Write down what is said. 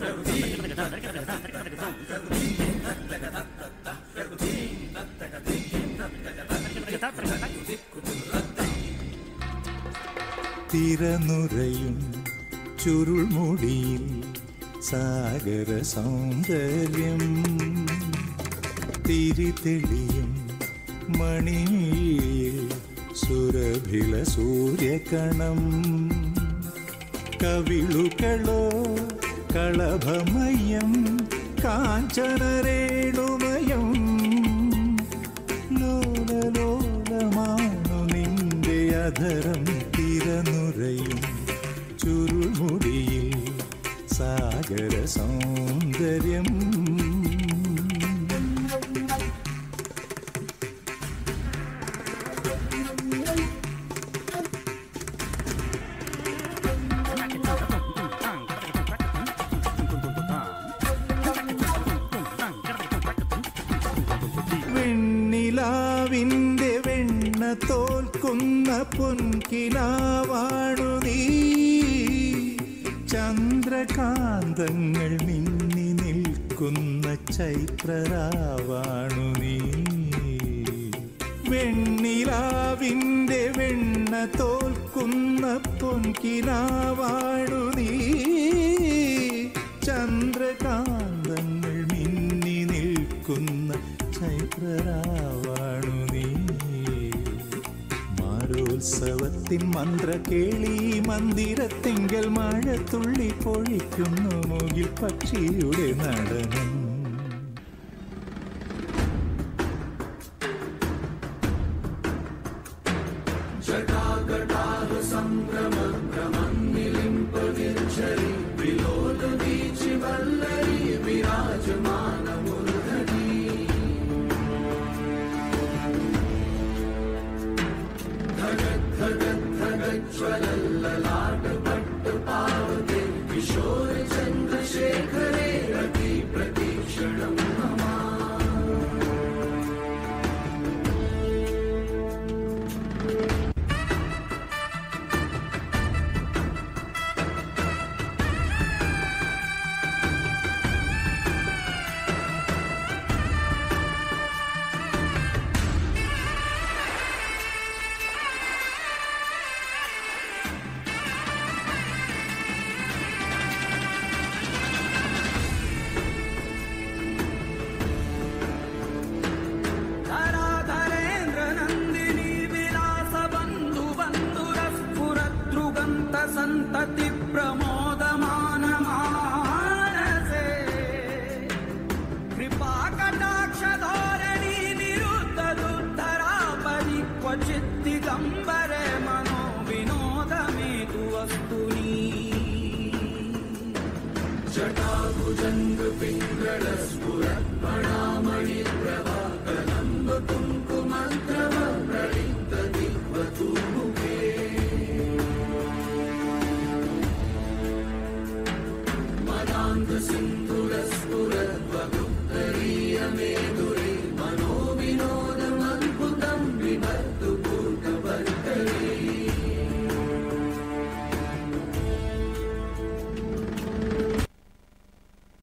തിരനുറയും ചുരുൾമുടിയിൽ സാഗര സൗന്ദര്യം തിരിതെളിയും മണിയിൽ സുരഭില സൂര്യകണം കവിളുകളോ കളഭമയം കാഞ്ചനരേണുമയം ലോലലോലമാണു നിന്റെ അധരം തിരനുറയും ചുരുൾമുടിയിൽ സാഗര സൗന്ദര്യം വെണ്ണിലാവിൻ്റെ വെണ്ണ തോൽക്കുന്ന പൊൻകിനാവാണു നീ ചന്ദ്രകാന്തങ്ങൾ മിന്നി നിൽക്കുന്ന ചൈത്രരാവാണു നീ വെണ്ണിലാവിൻ്റെ വെണ്ണ തോൽക്കുന്ന പൊൻകിനാവാണു നീ ചന്ദ്രകാന്തങ്ങൾ മിന്നി നിൽക്കുന്ന ചൈത്രരാവാണു നീ മാരോത്സവത്തിൻ മന്ത്രകേളി മന്ദിരത്തിങ്കൽ മഴ തുള്ളി പൊഴിക്കുന്നു മുകിൽ പക്ഷിയുടെ നടനം